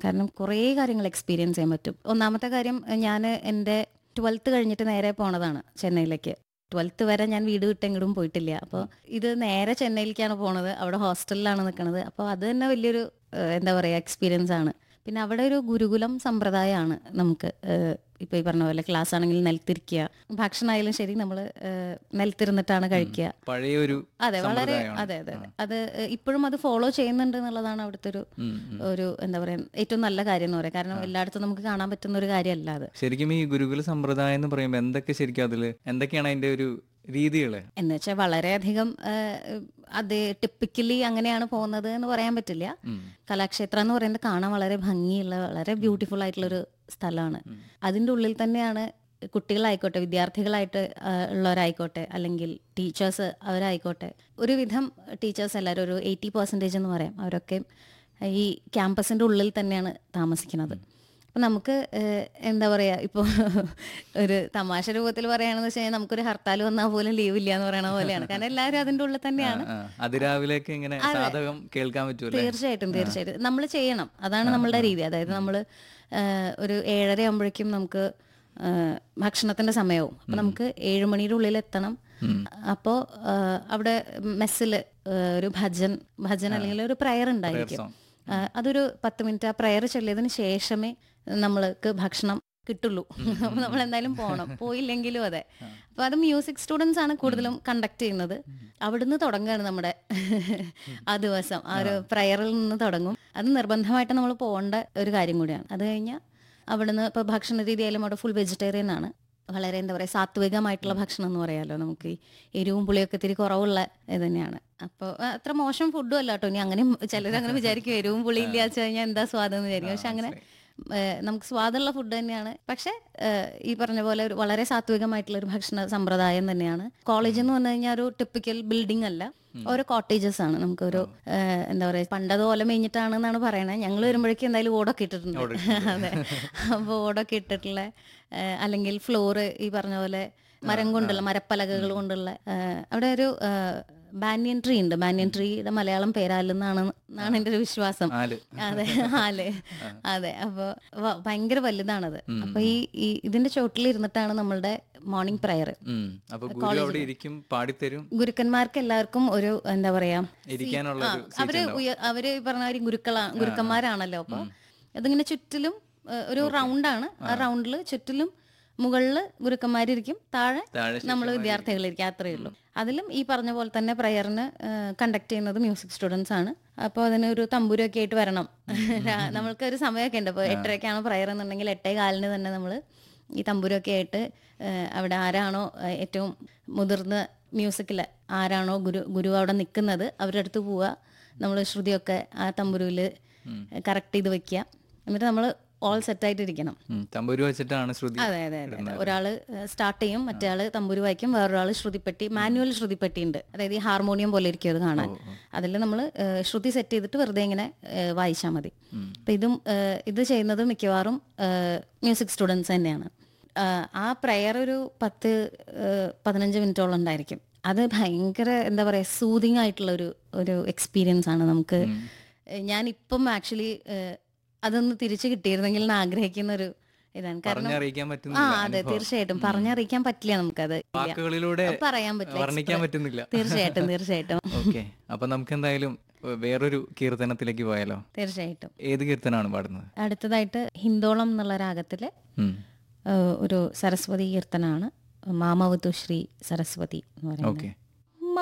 കാരണം കുറേ കാര്യങ്ങൾ എക്സ്പീരിയൻസ് ചെയ്യാൻ പറ്റും ഒന്നാമത്തെ കാര്യം ഞാൻ എൻ്റെ ട്വൽത്ത് കഴിഞ്ഞിട്ട് നേരെ പോണതാണ് ചെന്നൈയിലേക്ക് ട്വൽത്ത് വരെ ഞാൻ വീട് വിട്ടെങ്കിലും പോയിട്ടില്ല അപ്പോൾ ഇത് നേരെ ചെന്നൈയിലേക്കാണ് പോണത് അവിടെ ഹോസ്റ്റലിലാണ് നിൽക്കുന്നത് അപ്പോൾ അത് തന്നെ വലിയൊരു ഏഹ്, എന്താ പറയുക എക്സ്പീരിയൻസ് ആണ് പിന്നെ അവിടെ ഒരു ഗുരുകുലം സമ്പ്രദായമാണ് നമുക്ക് ഏഹ്, ഇപ്പൊ ഈ പറഞ്ഞ പോലെ ക്ലാസ് ആണെങ്കിൽ നിലത്തിരിക്കുക ഭക്ഷണമായാലും ശരി നമ്മൾ നിലത്തിരുന്നിട്ടാണ് കഴിക്കുക പഴയ ഒരു അതെ വളരെ സമ്പ്രദായമാണ്. അതെ അതെ അതെ അത് ഏഹ്, ഇപ്പോഴും അത് ഫോളോ ചെയ്യുന്നുണ്ട് എന്നുള്ളതാണ് അവിടുത്തെ ഒരു ഉം, ഉം. ഒരു എന്താ പറയാ ഏറ്റവും നല്ല കാര്യം എന്ന് പറയാം കാരണം എല്ലായിടത്തും നമുക്ക് കാണാൻ പറ്റുന്ന ഒരു കാര്യമല്ല അത് ശരിക്കും ഈ ഗുരുകുല സമ്പ്രദായം എന്ന് പറയുമ്പോൾ എന്തൊക്കെ ശരിക്കും അതില് എന്തൊക്കെയാണ് അതിന്റെ ഒരു രീതികള് എന്ന് വെച്ചാൽ വളരെയധികം ഏഹ്, അത് ടിപ്പിക്കലി അങ്ങനെയാണ് പോകുന്നത് എന്ന് പറയാൻ പറ്റില്ല ഉം. കലാക്ഷേത്രം എന്ന് പറയുന്നത് കാണാൻ വളരെ ഭംഗിയുള്ള വളരെ ബ്യൂട്ടിഫുൾ ആയിട്ടുള്ള ഒരു സ്ഥലമാണ് അതിൻ്റെ ഉള്ളിൽ തന്നെയാണ് കുട്ടികളായിക്കോട്ടെ വിദ്യാർത്ഥികളായിട്ട് ആ, ഉള്ളവരായിക്കോട്ടെ അല്ലെങ്കിൽ ടീച്ചേഴ്സ് അവരായിക്കോട്ടെ ഒരുവിധം ടീച്ചേഴ്സ് എല്ലാവരും ഒരു എയ്റ്റി പെർസെൻറ്റേജ് എന്ന് പറയാം അവരൊക്കെ ഈ ക്യാമ്പസിൻ്റെ ഉള്ളിൽ തന്നെയാണ് താമസിക്കുന്നത് അപ്പം നമുക്ക് ഏഹ്, എന്താ പറയുക ഇപ്പോൾ ഒരു തമാശ രൂപത്തിൽ പറയുകയാണെന്ന് വെച്ച് കഴിഞ്ഞാൽ നമുക്കൊരു ഹർത്താൽ വന്നാൽ പോലും ലീവ് ഇല്ല എന്ന് പറയുന്ന പോലെയാണ് കാരണം എല്ലാവരും അതിൻ്റെ ഉള്ളിൽ തന്നെയാണ് ആ, അതിരാവിലേക്ക് ഇങ്ങനെ സാധകം കേൾക്കാൻ പറ്റുമല്ലേ തീർച്ചയായിട്ടും തീർച്ചയായിട്ടും നമ്മൾ ചെയ്യണം അതാണ് നമ്മളുടെ രീതി അതായത് നമ്മൾ ഒരു ഏഴര ആകുമ്പോഴേക്കും നമുക്ക് ആ, ഭക്ഷണത്തിന്റെ സമയവും അപ്പൊ നമുക്ക് ഏഴ് മണിയുടെ ഉള്ളിൽ എത്തണം അപ്പോൾ അവിടെ മെസ്സിൽ ഒരു ഭജൻ ഭജൻ അല്ലെങ്കിൽ ഒരു പ്രയർ ഉണ്ടായിരിക്കും song. ആ, അതൊരു പത്ത് മിനിറ്റ് ആ പ്രയർ ചൊല്ലിയതിന് ശേഷമേ നമ്മൾക്ക് ഭക്ഷണം കിട്ടുള്ളൂ അപ്പൊ നമ്മൾ എന്തായാലും പോകണം പോയില്ലെങ്കിലും അതെ അപ്പൊ അത് മ്യൂസിക് സ്റ്റുഡൻസ് ആണ് കൂടുതലും കണ്ടക്ട് ചെയ്യുന്നത് അവിടുന്ന് തുടങ്ങുകയാണ് നമ്മുടെ ആ ദിവസം ആ ഒരു പ്രയറിൽ നിന്ന് തുടങ്ങും അത് നിർബന്ധമായിട്ട് നമ്മൾ പോകേണ്ട ഒരു കാര്യം കൂടിയാണ് അത് കഴിഞ്ഞാൽ അവിടുന്ന് ഇപ്പൊ ഭക്ഷണ രീതി ആയാലും അവിടെ ഫുൾ വെജിറ്റേറിയൻ ആണ് വളരെ എന്താ പറയുക സാത്വികമായിട്ടുള്ള ഭക്ഷണം എന്ന് പറയാലോ നമുക്ക് ഈ എരിവും പുളിയൊക്കെ ഇത്തിരി കുറവുള്ള ഇത് തന്നെയാണ് അപ്പോൾ അത്ര മോശം ഫുഡും അല്ല കേട്ടോ ഇനി അങ്ങനെ ചിലരങ്ങനെ വിചാരിക്കും എരിവും പുളിയും ഇല്ല വെച്ച് കഴിഞ്ഞാൽ എന്താ സ്വാദെന്ന് വിചാരിക്കും പക്ഷെ അങ്ങനെ ഏഹ് നമുക്ക് സ്വാദുള്ള ഫുഡ് തന്നെയാണ് പക്ഷെ ഏഹ് ഈ പറഞ്ഞ പോലെ ഒരു വളരെ സാത്വികമായിട്ടുള്ള ഒരു ഭക്ഷണ സമ്പ്രദായം തന്നെയാണ് കോളേജ് എന്ന് പറഞ്ഞു കഴിഞ്ഞാൽ ഒരു ടിപ്പിക്കൽ ബിൽഡിംഗ് അല്ല ഓരോ കോട്ടേജസ് ആണ് നമുക്കൊരു ഏഹ് എന്താ പറയുക പണ്ടത് ഓല മേഞ്ഞിട്ടാണെന്നാണ് പറയണത് ഞങ്ങൾ വരുമ്പോഴേക്കും എന്തായാലും ഓടൊക്കെ ഇട്ടിട്ടുണ്ട് അതെ അപ്പോൾ ഓടൊക്കെ ഇട്ടിട്ടുള്ള ഏഹ് അല്ലെങ്കിൽ ഫ്ലോറ് ഈ പറഞ്ഞ പോലെ മരം കൊണ്ടുള്ള മരപ്പലകകൾ കൊണ്ടുള്ള ഏഹ് അവിടെ ഒരു ബാനിയൻ ട്രീ ഉണ്ട് ബാനിയൻ ട്രീയുടെ മലയാളം പേരാലെന്നാണ് എന്നാണ് എൻ്റെ ഒരു വിശ്വാസം ആല് അതെ ഹാല് അതെ അപ്പൊ വ- ഭയങ്കര വലുതാണത് അപ്പൊ ഈ ഈ ഇതിന്റെ ചോട്ടിൽ ഇരുന്നിട്ടാണ് നമ്മളുടെ മോർണിംഗ് പ്രയർ ഉം. അപ്പൊ ഗുരു അവിടെ ഇരിക്കും പാടിത്തരും ഗുരുക്കന്മാർക്ക് എല്ലാവർക്കും ഒരു എന്താ പറയാ ഇരിക്കാനുള്ള ആ, ഒരു അവര് ഉയ- അവര് ഈ പറഞ്ഞ മാതിരി ഗുരുക്കളാ ഗുരുക്കന്മാരാണല്ലോ അപ്പൊ അതിങ്ങനെ ചുറ്റിലും ഏഹ്, ഒരു റൗണ്ടാണ് ആ റൗണ്ടിൽ ചുറ്റിലും മുകളില് ഗുരുക്കന്മാരിരിക്കും താഴെ താഴെ നമ്മൾ വിദ്യാർത്ഥികളിരിക്കും അത്രയേ ഉള്ളൂ അതിലും ഈ പറഞ്ഞ പോലെ തന്നെ പ്രയറിന് കണ്ടക്ട് ചെയ്യുന്നത് മ്യൂസിക് സ്റ്റുഡൻസ് ആണ് അപ്പോൾ അതിന് ഒരു തമ്പൂരൊക്കെ ആയിട്ട് വരണം രാ- നമ്മൾക്ക് ഒരു സമയമൊക്കെ ഉണ്ട് അപ്പോൾ എട്ടരയ്ക്കാണ് പ്രയർ എന്നുണ്ടെങ്കിൽ എട്ടേ കാലിന് തന്നെ നമ്മൾ ഈ തമ്പൂരൊക്കെ ആയിട്ട് ഏഹ്, അവിടെ ആരാണോ ഏഹ്, ഏറ്റവും മുതിർന്ന മ്യൂസിക്കിൽ ആരാണോ ഗുരു ഗുരു അവിടെ നിൽക്കുന്നത് അവരുടെ അടുത്ത് പോവുക നമ്മൾ ശ്രുതിയൊക്കെ ആ തമ്പുരുവിൽ കറക്റ്റ് ചെയ്ത് വെക്കുക എന്നിട്ട് നമ്മൾ ഓൾ സെറ്റായിട്ടിരിക്കണം ഉം. തമ്പുരു വെച്ചിട്ടാണ് ശ്രുതി അതെ അതെ അതെ അതെ ഒരാള് സ്റ്റാർട്ട് ചെയ്യും മറ്റേ ആള് തമ്പൂരി വായിക്കും വേറൊരാള് ശ്രുതിപ്പെട്ടി മാനുവൽ ശ്രുതിപ്പെട്ടി ഉണ്ട് അതായത് ഈ ഹാർമോണിയം പോലെ ഇരിക്കും അത് കാണാൻ അതിൽ നമ്മൾ ശ്രുതി സെറ്റ് ചെയ്തിട്ട് വെറുതെ ഇങ്ങനെ വായിച്ചാൽ മതി അപ്പൊ ഇതും ഏഹ്, ഇത് ചെയ്യുന്നത് മിക്കവാറും മ്യൂസിക് സ്റ്റുഡൻസ് തന്നെയാണ് ഏഹ്, ആ പ്രയർ ഒരു പത്ത് ഏഹ്, പതിനഞ്ച് മിനിറ്റോളം ഉണ്ടായിരിക്കും അത് ഭയങ്കര എന്താ പറയാ സൂതിങ് ആയിട്ടുള്ള ഒരു ഒരു എക്സ്പീരിയൻസ് ആണ് നമുക്ക് ഏഹ്, ഞാൻ ഇപ്പം ആക്ച്വലി അതൊന്ന് തിരിച്ചു കിട്ടിയിരുന്നെങ്കിൽ എന്ന് ആഗ്രഹിക്കുന്ന ഒരു ഇതാണ് കാരണം പറഞ്ഞറിയിക്കാൻ ആ പറ്റുന്നില്ല അതെ തീർച്ചയായിട്ടും പറഞ്ഞറിയിക്കാൻ പറ്റില്ല നമുക്കത് ഇല്ല. വാക്കുകളിലൂടെ പറയാൻ പറ്റില്ല വർണ്ണിക്കാൻ പറ്റുന്നില്ല തീർച്ചയായിട്ടും തീർച്ചയായിട്ടും ഓക്കെ അപ്പൊ നമുക്ക് എന്തായാലും വേറൊരു കീർത്തനത്തിലേക്ക് പോയാലോ തീർച്ചയായിട്ടും ഏത് കീർത്തനാണ് പാടുന്നത് അടുത്തതായിട്ട് ഹിന്ദോളം എന്നുള്ള രാഗത്തിലെ ഉം. ഏഹ്, ഒരു സരസ്വതി കീർത്തനാണ് മാമവതു ശ്രീ സരസ്വതി എന്ന് പറയുന്നത് ഓക്കെ